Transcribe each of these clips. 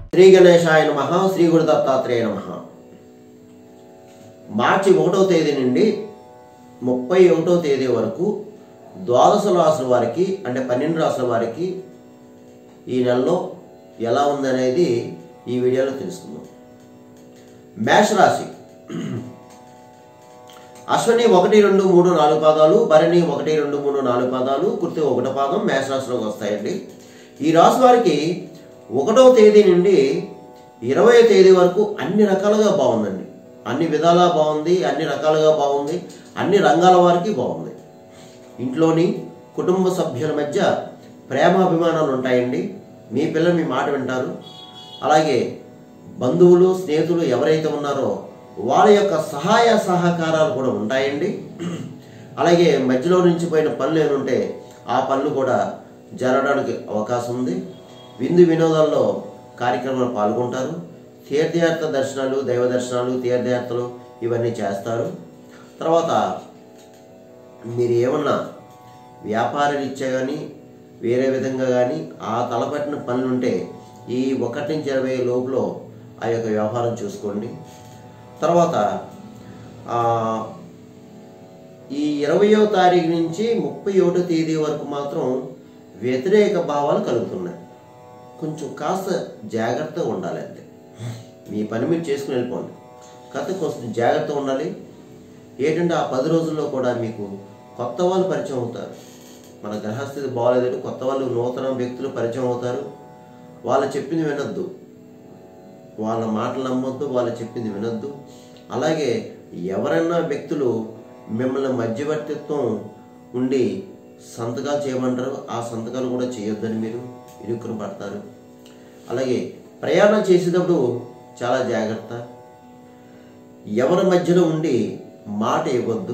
శ్రీ గణేశాయ నమ శ్రీ గురు దత్తాత్రేయ నమ మార్చి ఒకటో తేదీ నుండి ముప్పై ఒకటో తేదీ వరకు ద్వాదశ రాసుల వారికి అంటే పన్నెండు రాసుల వారికి ఈ నెలలో ఎలా ఉందనేది ఈ వీడియోలో తెలుసుకుందాం మేషరాశి అశ్విని ఒకటి రెండు మూడు నాలుగు పాదాలు భరణి ఒకటి రెండు మూడు నాలుగు పాదాలు కృతి ఒకటో పాదం మేషరాశిలోకి వస్తాయండి ఈ రాశి వారికి ఒకటో తేదీ నుండి ఇరవై తేదీ వరకు అన్ని రకాలుగా బాగుందండి అన్ని విధాలా బాగుంది అన్ని రకాలుగా బాగుంది అన్ని రంగాల వారికి బాగుంది ఇంట్లోని కుటుంబ సభ్యుల మధ్య ప్రేమాభిమానాలు ఉంటాయండి మీ పిల్లలు మీ మాట వింటారు అలాగే బంధువులు స్నేహితులు ఎవరైతే ఉన్నారో వాళ్ళ యొక్క సహాయ సహకారాలు కూడా ఉంటాయండి అలాగే మధ్యలో నుంచి పోయిన పనులు ఏముంటే ఆ పనులు కూడా జరగడానికి అవకాశం ఉంది విందు వినోదాల్లో కార్యక్రమాలు పాల్గొంటారు తీర్థయాత్ర దర్శనాలు దైవ దర్శనాలు తీర్థయాత్రలు ఇవన్నీ చేస్తారు తర్వాత మీరు ఏమన్నా వ్యాపార రీత్యా కానీ వేరే విధంగా కానీ ఆ తలపట్టిన పనులు ఉంటే ఈ ఒకటి నుంచి ఇరవై లోపల ఆ యొక్క వ్యవహారం చూసుకోండి తర్వాత ఆ, ఈ ఇరవయో తారీఖు నుంచి ముప్పై ఒకటో తేదీ వరకు మాత్రం వ్యతిరేక భావాలు కలుగుతున్నాయి కొంచెం కాస్త జాగ్రత్తగా ఉండాలి అంతే మీ పని మీరు చేసుకుని వెళ్ళిపోండి కాకపోతే కొంచెం జాగ్రత్తగా ఉండాలి ఏంటంటే ఆ పది రోజుల్లో కూడా మీకు కొత్త వాళ్ళు పరిచయం అవుతారు మన గ్రహస్థితి బాగోలేదంటే కొత్త వాళ్ళు నూతన వ్యక్తులు పరిచయం అవుతారు వాళ్ళు చెప్పింది వినొద్దు వాళ్ళ మాటలు నమ్మొద్దు వాళ్ళు చెప్పింది వినొద్దు అలాగే ఎవరైనా వ్యక్తులు మిమ్మల్ని మధ్యవర్తిత్వం ఉండి సంతకాలు చేయమంటారు ఆ సంతకాలు కూడా చేయొద్దని మీరు ఇరుక్కుని పడతారు అలాగే ప్రయాణం చేసేటప్పుడు చాలా జాగ్రత్త ఎవరి మధ్యలో ఉండి మాట ఇవ్వద్దు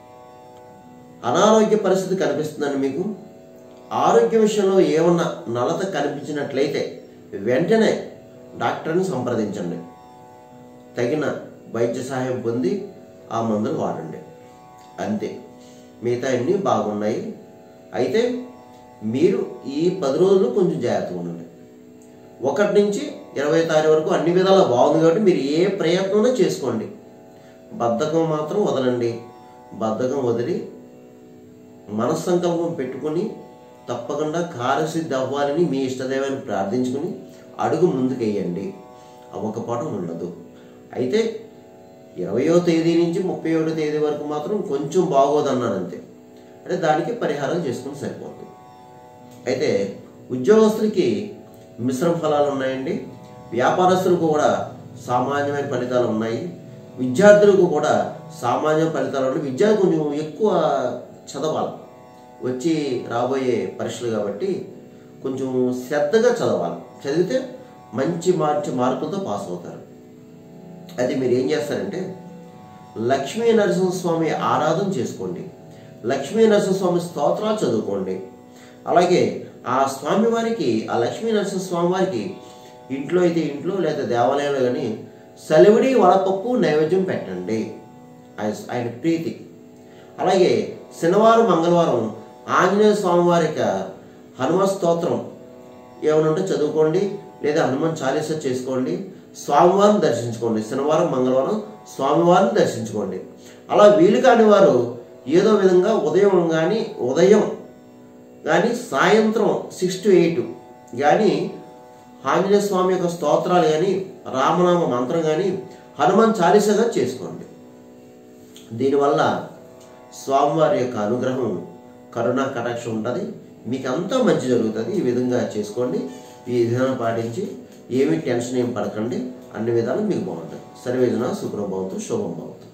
అనారోగ్య పరిస్థితి కనిపిస్తుందండి మీకు ఆరోగ్య విషయంలో ఏమన్నా నలత కనిపించినట్లయితే వెంటనే డాక్టర్ని సంప్రదించండి తగిన వైద్య సహాయం పొంది ఆ మందులు వాడండి అంతే మిగతా అన్నీ బాగున్నాయి అయితే మీరు ఈ పది రోజులు కొంచెం జాగ్రత్తగా ఉండండి ఒకటి నుంచి ఇరవై తారీఖు వరకు అన్ని విధాలా బాగుంది కాబట్టి మీరు ఏ ప్రయత్నమైనా చేసుకోండి బద్ధకం మాత్రం వదలండి బద్ధకం వదిలి మనస్సంకల్పం పెట్టుకొని తప్పకుండా కార్యసిద్ధి అవ్వాలని మీ ఇష్టదైవాన్ని ప్రార్థించుకుని అడుగు ముందుకేయండి అవ్వకపోవడం ఉండదు అయితే ఇరవయో తేదీ నుంచి ముప్పై ఒకటో తేదీ వరకు మాత్రం కొంచెం బాగోదన్నాను అంతే అంటే దానికి పరిహారం చేసుకుని సరిపోతుంది అయితే ఉద్యోగస్తులకి మిశ్రమ ఫలాలు ఉన్నాయండి వ్యాపారస్తులకు కూడా సామాన్యమైన ఫలితాలు ఉన్నాయి విద్యార్థులకు కూడా సామాన్య ఫలితాలు ఉన్నాయి విద్యార్థి కొంచెం ఎక్కువ చదవాలి వచ్చి రాబోయే పరీక్షలు కాబట్టి కొంచెం శ్రద్ధగా చదవాలి చదివితే మంచి మంచి మార్కులతో పాస్ అవుతారు అది మీరు ఏం చేస్తారంటే లక్ష్మీ నరసింహస్వామి ఆరాధన చేసుకోండి లక్ష్మీ నరసింహస్వామి స్తోత్రాలు చదువుకోండి అలాగే ఆ స్వామి వారికి ఆ లక్ష్మీ నరసింహస్వామి వారికి ఇంట్లో అయితే ఇంట్లో లేదా దేవాలయంలో కానీ సలివిడి వడపప్పు నైవేద్యం పెట్టండి ఆయన ఆయన ప్రీతి అలాగే శనివారం మంగళవారం ఆంజనేయ స్వామి వారి యొక్క హనుమ స్తోత్రం ఏమైనా ఉంటే చదువుకోండి లేదా హనుమాన్ చాలీసా చేసుకోండి స్వామివారిని దర్శించుకోండి శనివారం మంగళవారం స్వామివారిని దర్శించుకోండి అలా వీలు కాని వారు ఏదో విధంగా ఉదయం కానీ ఉదయం కానీ సాయంత్రం సిక్స్ టు ఎయిట్ కానీ ఆంజనేయ స్వామి యొక్క స్తోత్రాలు కానీ రామనామ మంత్రం కానీ హనుమాన్ చాలీసాగా చేసుకోండి దీనివల్ల స్వామివారి యొక్క అనుగ్రహం కరుణా కటాక్షం ఉంటుంది మీకు అంతా మంచి జరుగుతుంది ఈ విధంగా చేసుకోండి ఈ విధానం పాటించి ఏమీ టెన్షన్ ఏం పడకండి అన్ని విధాలు మీకు బాగుంటుంది సర్వేజన శుభ్రం భవతు శుభం భవతు